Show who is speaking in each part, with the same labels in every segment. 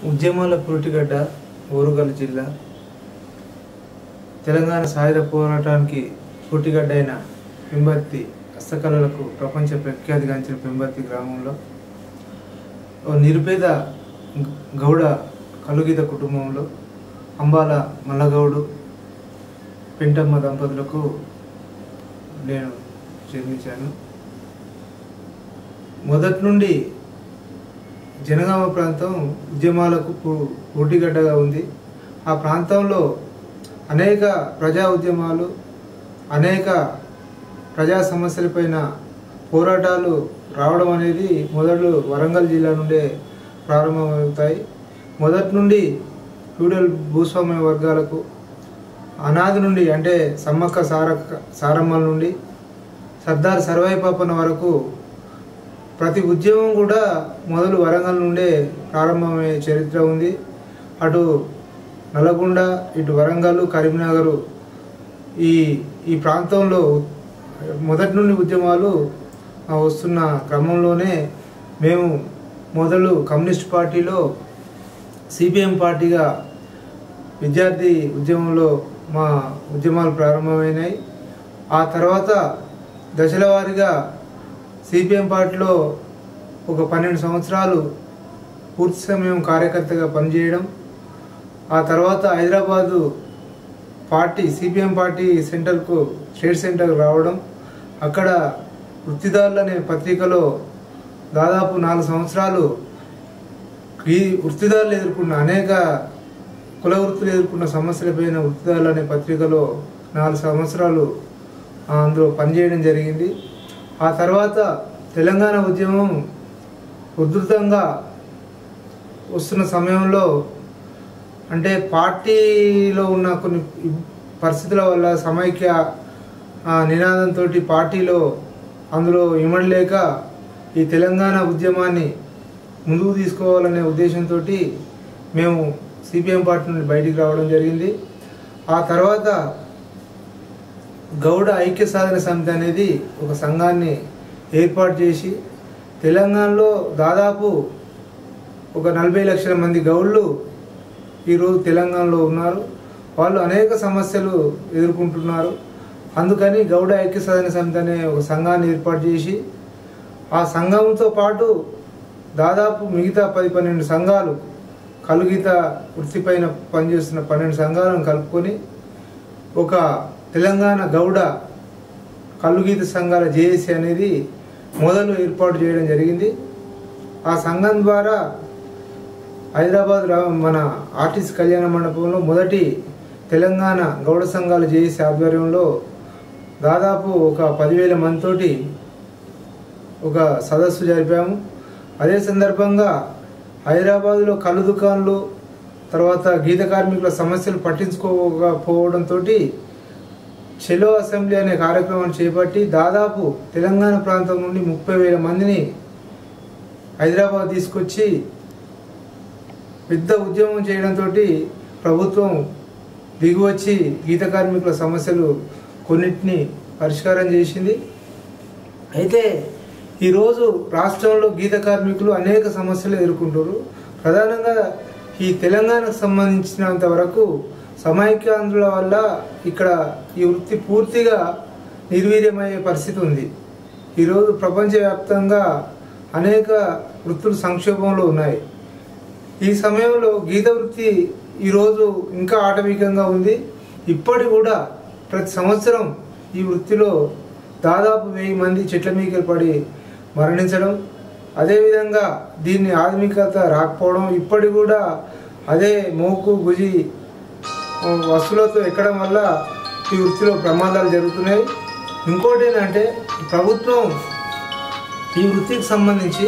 Speaker 1: ఉద్యమాల పురిటిగడ్డ ఓరుగల్ జిల్లా తెలంగాణ సాయుధ పోరాటానికి పురిటిగడ్డ అయిన పెంబర్తి హస్తకళలకు ప్రపంచ ప్రఖ్యాతిగాంచిన పెంబర్తి గ్రామంలో ఓ నిరుపేద గౌడ కలుగిత కుటుంబంలో అంబాల మల్లగౌడు పెంటమ్మ దంపతులకు నేను జన్మించాను మొదటి నుండి జనగామ ప్రాంతం ఉద్యమాలకు పు- పురిటిగడ్డగా ఉంది ఆ ప్రాంతంలో అనేక ప్రజా ఉద్యమాలు అనేక ప్రజా సమస్యలపైన పోరాటాలు రావడం అనేది మొదలు వరంగల్ జిల్లా నుండే ప్రారంభమవుతాయి మొదటి నుండి ఫ్యూడల్ భూస్వామ్య వర్గాలకు అనాది నుండి అంటే సమ్మక్క సారక్క సారమ్మల నుండి సర్దార్ సర్వాయి పాపన వరకు ప్రతి ఉద్యమం కూడా మొదలు వరంగల్ నుండే ప్రారంభమయ్యే చరిత్ర ఉంది అటు నల్గొండ ఇటు వరంగల్ కరీంనగర్ ఈ ఈ ప్రాంతంలో మొదటి నుండి ఉద్యమాలు ఆ, వస్తున్న క్రమంలోనే మేము మొదలు కమ్యూనిస్ట్ పార్టీలో సిపిఎం పార్టీగా విద్యార్థి ఉద్యమంలో మా ఉద్యమాలు ప్రారంభమైనాయి ఆ తర్వాత దశల వారీగా సిపిఎం పార్టీలో ఒక పన్నెండు సంవత్సరాలు పూర్తి సమయం కార్యకర్తగా పనిచేయడం ఆ తర్వాత హైదరాబాదు పార్టీ సిపిఎం పార్టీ సెంటర్కు స్టేట్ సెంటర్కు రావడం అక్కడ వృత్తిదారులు అనే పత్రికలో దాదాపు నాలుగు సంవత్సరాలు ఈ వృత్తిదారులు ఎదుర్కొన్న అనేక కుల వృత్తులు ఎదుర్కొన్న సమస్యలపైన వృత్తిదారులు అనే పత్రికలో నాలుగు సంవత్సరాలు ఆ, అందులో పనిచేయడం జరిగింది ఆ తర్వాత తెలంగాణ ఉద్యమం ఉధృతంగా వస్తున్న సమయంలో అంటే పార్టీలో ఉన్న కొన్ని పరిస్థితుల వల్ల సమైక్య ఆ, నినాదంతో పార్టీలో అందులో ఇమడలేక ఈ తెలంగాణ ఉద్యమాన్ని ముందుకు తీసుకోవాలనే ఉద్దేశంతో మేము సిపిఎం పార్టీ నుండి బయటికి రావడం జరిగింది ఆ తర్వాత గౌడ ఐక్య సాధన సమితి అనేది ఒక సంఘాన్ని ఏర్పాటు చేసి తెలంగాణలో దాదాపు ఒక నలభై లక్షల మంది గౌళ్ళు ఈరోజు తెలంగాణలో ఉన్నారు వాళ్ళు అనేక సమస్యలు ఎదుర్కొంటున్నారు అందుకని గౌడ ఐక్య సాధన సమితి అనే ఒక సంఘాన్ని ఏర్పాటు చేసి ఆ సంఘంతో పాటు దాదాపు మిగతా పది పన్నెండు సంఘాలు కలుగిత వృత్తిపైన పనిచేస్తున్న పన్నెండు సంఘాలను కలుపుకొని ఒక తెలంగాణ గౌడ కలుగీత సంఘాల జేఏసీ అనేది మొదలు ఏర్పాటు చేయడం జరిగింది ఆ సంఘం ద్వారా హైదరాబాద్ రా మన ఆర్టిస్ట్ కళ్యాణ మండపంలో మొదటి తెలంగాణ గౌడ సంఘాల జేఏసీ ఆధ్వర్యంలో దాదాపు ఒక పదివేల మందితోటి ఒక సదస్సు జరిపాము అదే సందర్భంగా హైదరాబాద్లో కళ్ళు దుకాణాలు తర్వాత గీత కార్మికుల సమస్యలు పట్టించుకోకపోవడంతో చెలో అసెంబ్లీ అనే కార్యక్రమాన్ని చేపట్టి దాదాపు తెలంగాణ ప్రాంతం నుండి ముప్పై వేల మందిని హైదరాబాద్ తీసుకొచ్చి పెద్ద ఉద్యమం చేయడంతో ప్రభుత్వం దిగువచ్చి గీత కార్మికుల సమస్యలు కొన్నిటిని పరిష్కారం చేసింది అయితే ఈరోజు రాష్ట్రంలో గీత కార్మికులు అనేక సమస్యలు ఎదుర్కొంటారు ప్రధానంగా ఈ తెలంగాణకు సంబంధించినంత వరకు సమైక్యాంధ్రుల వల్ల ఇక్కడ ఈ వృత్తి పూర్తిగా నిర్వీర్యమయ్యే పరిస్థితి ఉంది ఈరోజు ప్రపంచవ్యాప్తంగా అనేక వృత్తులు సంక్షోభంలో ఉన్నాయి ఈ సమయంలో గీత వృత్తి ఈరోజు ఇంకా ఆటవికంగా ఉంది ఇప్పటి కూడా ప్రతి సంవత్సరం ఈ వృత్తిలో దాదాపు వెయ్యి మంది చెట్ల మీకలు పడి మరణించడం అదేవిధంగా దీన్ని ఆధునికత రాకపోవడం ఇప్పటి కూడా అదే మోకు గుజి ఆ, వస్తువులతో ఎక్కడం వల్ల ఈ వృత్తిలో ప్రమాదాలు జరుగుతున్నాయి ఇంకోటి ఏంటంటే ప్రభుత్వం ఈ వృత్తికి సంబంధించి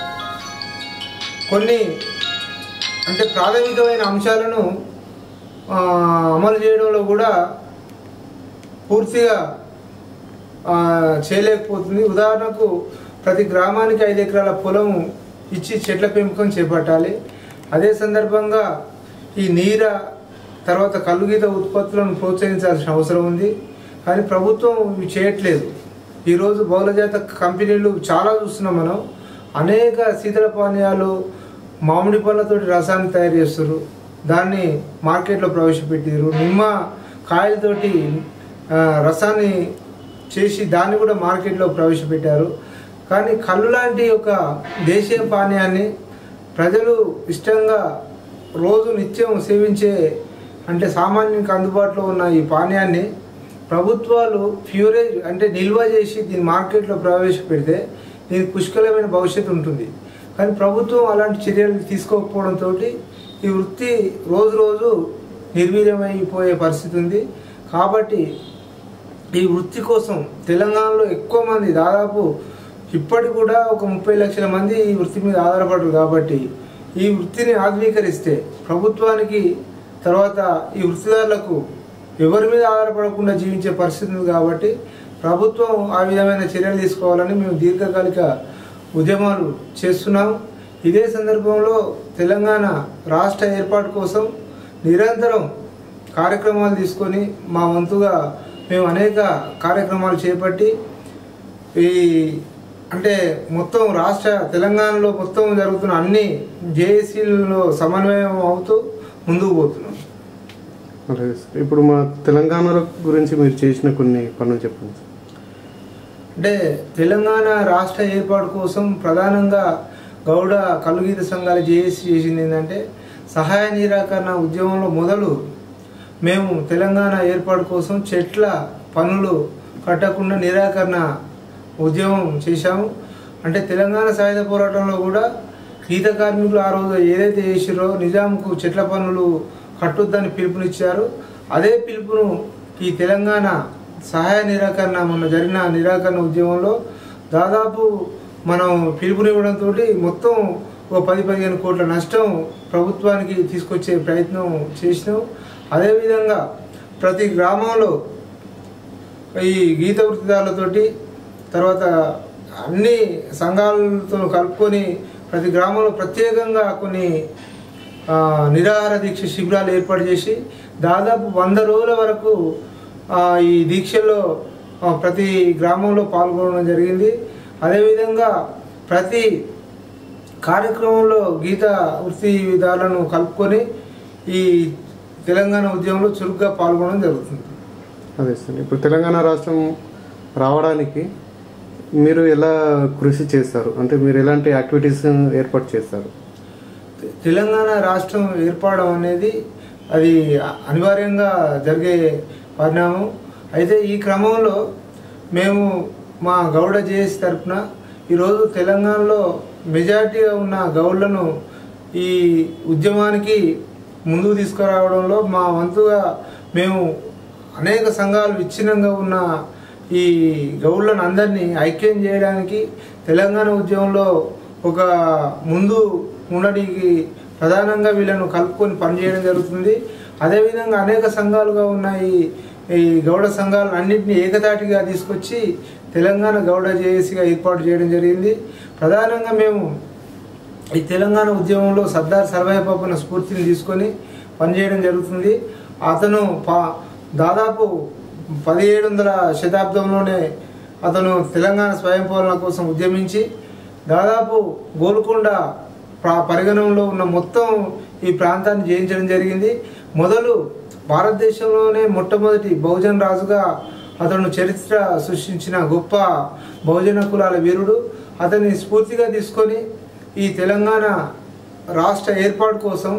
Speaker 1: కొన్ని అంటే ప్రాథమికమైన అంశాలను ఆ, అమలు చేయడంలో కూడా పూర్తిగా ఆ, చేయలేకపోతుంది ఉదాహరణకు ప్రతి గ్రామానికి ఐదు ఎకరాల పొలం ఇచ్చి చెట్ల పెంపకం చేపట్టాలి అదే సందర్భంగా ఈ నీర తర్వాత కలుగీత ఉత్పత్తులను ప్రోత్సహించాల్సిన అవసరం ఉంది కానీ ప్రభుత్వం ఇవి చేయట్లేదు ఈరోజు బహుళజాత కంపెనీలు చాలా చూస్తున్నాం మనం అనేక శీతల పానీయాలు మామిడి పళ్ళతోటి రసాన్ని తయారు చేస్తారు దాన్ని మార్కెట్లో ప్రవేశపెట్టారు నిమ్మ కాయలతోటి ఆ, రసాన్ని చేసి దాన్ని కూడా మార్కెట్లో ప్రవేశపెట్టారు కానీ కళ్ళు లాంటి ఒక దేశీయ పానీయాన్ని ప్రజలు ఇష్టంగా రోజు నిత్యం సేవించే అంటే సామాన్యునికి అందుబాటులో ఉన్న ఈ పానీయాన్ని ప్రభుత్వాలు ప్యూరేజ్ అంటే నిల్వ చేసి దీన్ని మార్కెట్లో ప్రవేశపెడితే దీనికి పుష్కలమైన భవిష్యత్తు ఉంటుంది కానీ ప్రభుత్వం అలాంటి చర్యలు తీసుకోకపోవడంతో ఈ వృత్తి రోజు రోజు నిర్వీర్యమైపోయే పరిస్థితి ఉంది కాబట్టి ఈ వృత్తి కోసం తెలంగాణలో ఎక్కువ మంది దాదాపు ఇప్పటికి కూడా ఒక ముప్పై లక్షల మంది ఈ వృత్తి మీద ఆధారపడరు కాబట్టి ఈ వృత్తిని ఆధునీకరిస్తే ప్రభుత్వానికి తర్వాత ఈ వృత్తిదారులకు ఎవరి మీద ఆధారపడకుండా జీవించే పరిస్థితి ఉంది కాబట్టి ప్రభుత్వం ఆ విధమైన చర్యలు తీసుకోవాలని మేము దీర్ఘకాలిక ఉద్యమాలు చేస్తున్నాం ఇదే సందర్భంలో తెలంగాణ రాష్ట్ర ఏర్పాటు కోసం నిరంతరం కార్యక్రమాలు తీసుకొని మా వంతుగా మేము అనేక కార్యక్రమాలు చేపట్టి ఈ అంటే మొత్తం రాష్ట్ర తెలంగాణలో మొత్తం జరుగుతున్న అన్ని జేఏసీలలో సమన్వయం అవుతూ ముందుకు పోతున్నాం
Speaker 2: అలాగే సార్ ఇప్పుడు మా తెలంగాణ గురించి మీరు చేసిన కొన్ని పనులు చెప్పండి సార్
Speaker 1: అంటే తెలంగాణ రాష్ట్ర ఏర్పాటు కోసం ప్రధానంగా గౌడ కలుగీత సంఘాలు జేఏసీ చేసింది ఏంటంటే సహాయ నిరాకరణ ఉద్యమంలో మొదలు మేము తెలంగాణ ఏర్పాటు కోసం చెట్ల పనులు కట్టకుండా నిరాకరణ ఉద్యమం చేశాము అంటే తెలంగాణ సాయుధ పోరాటంలో కూడా గీత కార్మికులు ఆ రోజు ఏదైతే చేసిరో నిజాంకు చెట్ల పనులు కట్టొద్దని పిలుపునిచ్చారు అదే పిలుపును ఈ తెలంగాణ సహాయ నిరాకరణ మొన్న జరిగిన నిరాకరణ ఉద్యమంలో దాదాపు మనం పిలుపునివ్వడంతో మొత్తం ఒక పది పదిహేను కోట్ల నష్టం ప్రభుత్వానికి తీసుకొచ్చే ప్రయత్నం చేసినాం అదేవిధంగా ప్రతి గ్రామంలో ఈ గీత వృత్తిదారులతోటి తర్వాత అన్ని సంఘాలతో కలుపుకొని ప్రతి గ్రామంలో ప్రత్యేకంగా కొన్ని ఆ, నిరాహార దీక్ష శిబిరాలు ఏర్పాటు చేసి దాదాపు వంద రోజుల వరకు ఆ, ఈ దీక్షల్లో ఆ, ప్రతి గ్రామంలో పాల్గొనడం జరిగింది అదేవిధంగా ప్రతి కార్యక్రమంలో గీత వృత్తిదారులను కలుపుకొని ఈ తెలంగాణ ఉద్యమంలో చురుగ్గా పాల్గొనడం జరుగుతుంది
Speaker 2: అదే సార్ ఇప్పుడు తెలంగాణ రాష్ట్రం రావడానికి మీరు ఎలా కృషి చేస్తారు అంటే మీరు ఎలాంటి యాక్టివిటీస్ ఏర్పాటు చేస్తారు
Speaker 1: తె- తెలంగాణ రాష్ట్రం ఏర్పడడం అనేది అది అనివార్యంగా జరిగే పరిణామం అయితే ఈ క్రమంలో మేము మా గౌడ జేఏసీ తరఫున ఈరోజు తెలంగాణలో మెజారిటీగా ఉన్న గౌడ్లను ఈ ఉద్యమానికి ముందుకు తీసుకురావడంలో మా వంతుగా మేము అనేక సంఘాలు విచ్ఛిన్నంగా ఉన్న ఈ గౌడ్లను అందరినీ ఐక్యం చేయడానికి తెలంగాణ ఉద్యమంలో ఒక ముందు ఉండడానికి ప్రధానంగా వీళ్ళను కలుపుకొని పనిచేయడం జరుగుతుంది అదేవిధంగా అనేక సంఘాలుగా ఉన్న ఈ ఈ గౌడ సంఘాలను అన్నింటినీ ఏకతాటిగా తీసుకొచ్చి తెలంగాణ గౌడ జేఏసీగా ఏర్పాటు చేయడం జరిగింది ప్రధానంగా మేము ఈ తెలంగాణ ఉద్యమంలో సర్దార్ సర్వాయి పాపన్న స్ఫూర్తిని తీసుకొని పనిచేయడం జరుగుతుంది అతను పా దాదాపు పదిహేడు వందల శతాబ్దంలోనే అతను తెలంగాణ స్వయం పాలన కోసం ఉద్యమించి దాదాపు గోల్కొండ ప్రా- పరిగణంలో ఉన్న మొత్తం ఈ ప్రాంతాన్ని జయించడం జరిగింది మొదలు భారతదేశంలోనే మొట్టమొదటి బహుజన్ రాజుగా అతను చరిత్ర సృష్టించిన గొప్ప బహుజన కులాల వీరుడు అతన్ని స్ఫూర్తిగా తీసుకొని ఈ తెలంగాణ రాష్ట్ర ఏర్పాటు కోసం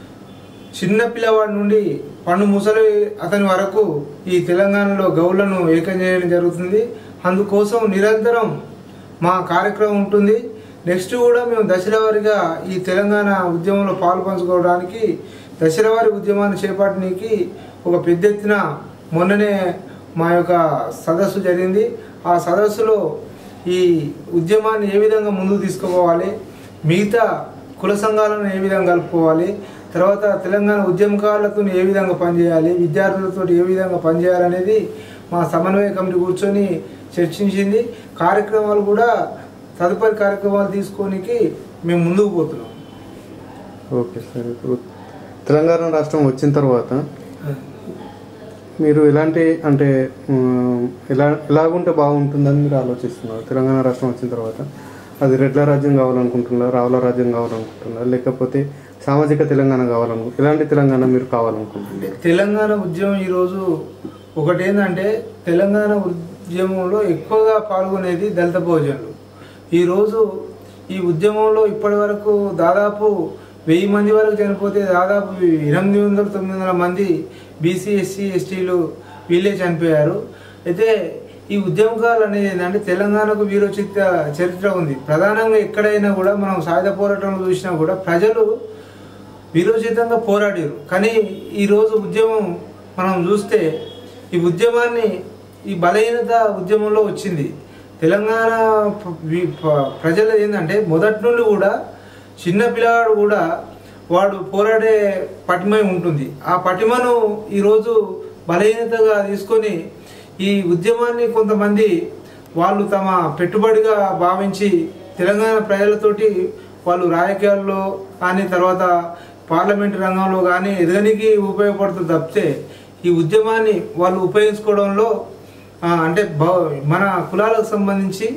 Speaker 1: చిన్న పిల్లవాడి నుండి పండు ముసలి అతని వరకు ఈ తెలంగాణలో గౌళ్లను ఏకం చేయడం జరుగుతుంది అందుకోసం నిరంతరం మా కార్యక్రమం ఉంటుంది నెక్స్ట్ కూడా మేము దశల వారీగా ఈ తెలంగాణ ఉద్యమంలో పాలు పంచుకోవడానికి దశల వారి ఉద్యమాన్ని చేపట్టడానికి ఒక పెద్ద ఎత్తున మొన్ననే మా యొక్క సదస్సు జరిగింది ఆ సదస్సులో ఈ ఉద్యమాన్ని ఏ విధంగా ముందుకు తీసుకుపోవాలి మిగతా కుల సంఘాలను ఏ విధంగా కలుపుకోవాలి తర్వాత తెలంగాణ ఉద్యమకారులతో ఏ విధంగా పనిచేయాలి విద్యార్థులతో ఏ విధంగా పనిచేయాలనేది మా సమన్వయ కమిటీ కూర్చొని చర్చించింది కార్యక్రమాలు కూడా తదుపరి కార్యక్రమాలు తీసుకోనికి మేము ముందుకు పోతున్నాం
Speaker 2: ఓకే సార్ ఇప్పుడు తెలంగాణ రాష్ట్రం వచ్చిన తర్వాత మీరు ఎలాంటి అంటే ఉమ్, ఎలా ఎలాగుంటే బాగుంటుందని మీరు ఆలోచిస్తున్నారు తెలంగాణ రాష్ట్రం వచ్చిన తర్వాత అది రెడ్ల రాజ్యం కావాలనుకుంటున్నారా రావుల రాజ్యం కావాలనుకుంటున్నారా లేకపోతే సామాజిక తెలంగాణ కావాలను ఎలాంటి తెలంగాణ మీరు కావాలనుకుంటున్నారు
Speaker 1: అంటే తెలంగాణ ఉద్యమం ఈరోజు ఒకటి ఏంటంటే తెలంగాణ ఉద్యమంలో ఎక్కువగా పాల్గొనేది దళిత భోజనులు ఈరోజు ఈ ఉద్యమంలో ఇప్పటి వరకు దాదాపు వెయ్యి మంది వరకు చనిపోతే దాదాపు ఎనిమిది వందల తొమ్మిది వందల మంది బీసీ ఎస్సీ ఎస్టీలు వీళ్ళే చనిపోయారు అయితే ఈ ఉద్యమకాలు అనేది ఏంటంటే తెలంగాణకు వీరోచిత చరిత్ర ఉంది ప్రధానంగా ఎక్కడైనా కూడా మనం సాయుధ పోరాటంలో చూసినా కూడా ప్రజలు విరోచితంగా పోరాడారు కానీ ఈరోజు ఉద్యమం మనం చూస్తే ఈ ఉద్యమాన్ని ఈ బలహీనత ఉద్యమంలో వచ్చింది తెలంగాణ ప్ర- వి- ప్ర- ప్రజలు ఏంటంటే మొదటి నుండి కూడా చిన్న పిల్లవాడు కూడా వాడు పోరాడే పటిమ ఉంటుంది ఆ పటిమను ఈరోజు బలహీనతగా తీసుకొని ఈ ఉద్యమాన్ని కొంతమంది వాళ్ళు తమ పెట్టుబడిగా భావించి తెలంగాణ ప్రజలతోటి వాళ్ళు రాజకీయాల్లో కానీ తర్వాత పార్లమెంటు రంగంలో కానీ ఎదగనికి ఉపయోగపడుతుంది తప్పితే ఈ ఉద్యమాన్ని వాళ్ళు ఉపయోగించుకోవడంలో ఆ, అంటే భవ- మన కులాలకు సంబంధించి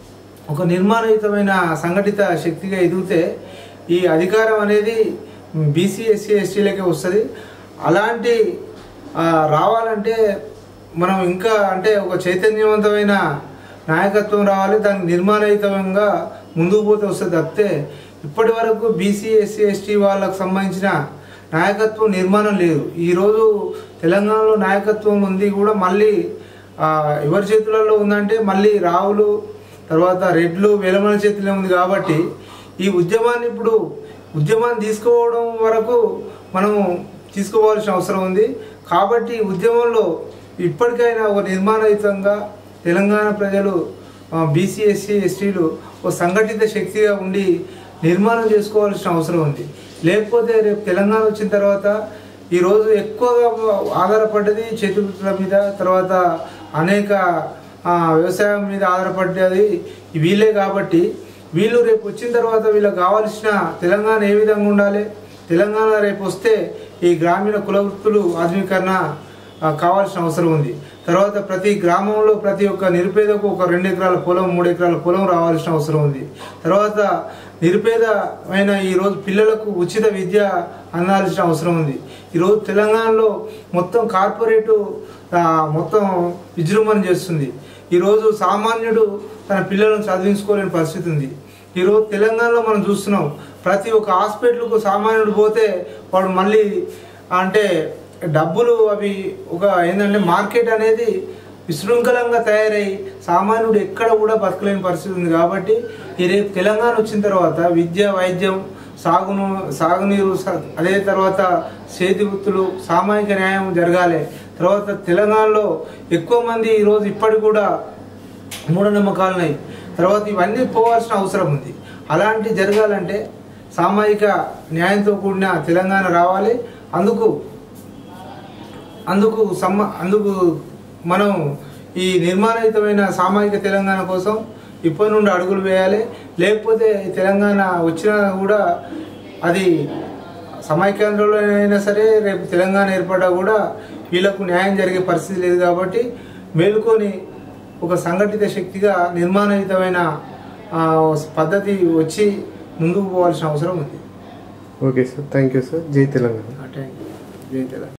Speaker 1: ఒక నిర్మాణయుతమైన సంఘటిత శక్తిగా ఎదిగితే ఈ అధికారం అనేది బీసీ ఎస్సీ ఎస్టీలకే వస్తుంది అలాంటి ఆ, రావాలంటే మనం ఇంకా అంటే ఒక చైతన్యవంతమైన నాయకత్వం రావాలి దానికి నిర్మాణయుతంగా ముందుకు పోతే వస్తుంది తప్పితే ఇప్పటి వరకు బీసీ ఎస్సీ ఎస్టీ వాళ్ళకు సంబంధించిన నాయకత్వం నిర్మాణం లేదు ఈరోజు తెలంగాణలో నాయకత్వం ఉంది కూడా మళ్ళీ ఆ, ఎవరి చేతులలో ఉందంటే మళ్ళీ రావులు తర్వాత రెడ్లు వెలమల చేతిలో ఉంది కాబట్టి ఈ ఉద్యమాన్ని ఇప్పుడు ఉద్యమాన్ని తీసుకోవడం వరకు మనము తీసుకోవాల్సిన అవసరం ఉంది కాబట్టి ఈ ఉద్యమంలో ఇప్పటికైనా ఒక నిర్మాణయుతంగా తెలంగాణ ప్రజలు బీసీ ఎస్సీ ఎస్టీలు ఒక సంఘటిత శక్తిగా ఉండి నిర్మాణం చేసుకోవాల్సిన అవసరం ఉంది లేకపోతే రేపు తెలంగాణ వచ్చిన తర్వాత ఈరోజు ఎక్కువగా ఆధారపడ్డది చేతివృత్తుల మీద తర్వాత అనేక ఆ, వ్యవసాయం మీద ఆధారపడ్డది వీళ్ళే కాబట్టి వీళ్ళు రేపు వచ్చిన తర్వాత వీళ్ళకి కావాల్సిన తెలంగాణ ఏ విధంగా ఉండాలి తెలంగాణ రేపు వస్తే ఈ గ్రామీణ కుల వృత్తులు ఆధునీకరణ ఆ, కావాల్సిన అవసరం ఉంది తర్వాత ప్రతి గ్రామంలో ప్రతి ఒక్క నిరుపేదకు ఒక రెండు ఎకరాల పొలం మూడు ఎకరాల పొలం రావాల్సిన అవసరం ఉంది తర్వాత నిరుపేదమైన ఈరోజు పిల్లలకు ఉచిత విద్య అందాల్సిన అవసరం ఉంది ఈరోజు తెలంగాణలో మొత్తం కార్పొరేటు ఆ, మొత్తం విజృంభణ చేస్తుంది ఈరోజు సామాన్యుడు తన పిల్లలను చదివించుకోలేని పరిస్థితి ఉంది ఈరోజు తెలంగాణలో మనం చూస్తున్నాం ప్రతి ఒక్క హాస్పిటల్కు సామాన్యుడు పోతే వాడు మళ్ళీ అంటే డబ్బులు అవి ఒక ఏంటంటే మార్కెట్ అనేది విశృంఖలంగా తయారై సామాన్యుడు ఎక్కడ కూడా బతకలేని పరిస్థితి ఉంది కాబట్టి ఈ రేపు తెలంగాణ వచ్చిన తర్వాత విద్య వైద్యం సాగును సాగునీరు స- అదే తర్వాత చేతి వృత్తులు సామాజిక న్యాయం జరగాలి తర్వాత తెలంగాణలో ఎక్కువ మంది ఈరోజు ఇప్పటికి కూడా మూఢనమ్మకాలున్నాయి తర్వాత ఇవన్నీ పోవాల్సిన అవసరం ఉంది అలాంటి జరగాలంటే సామాజిక న్యాయంతో కూడిన తెలంగాణ రావాలి అందుకు అందుకు సమ్మ అందుకు మనం ఈ నిర్మాణయుతమైన సామాజిక తెలంగాణ కోసం ఇప్పటి నుండి అడుగులు వేయాలి లేకపోతే ఈ తెలంగాణ వచ్చినా కూడా అది సమైక్యాంధ్రంలో అయినా సరే రేపు తెలంగాణ ఏర్పడ్డా కూడా వీళ్ళకు న్యాయం జరిగే పరిస్థితి లేదు కాబట్టి మేలుకొని ఒక సంఘటిత శక్తిగా నిర్మాణయుతమైన ఆ, పద్ధతి వచ్చి ముందుకు పోవాల్సిన అవసరం ఉంది
Speaker 2: okay sir thank you sir జై తెలంగాణ
Speaker 1: ఆ టైం జై తెలంగాణ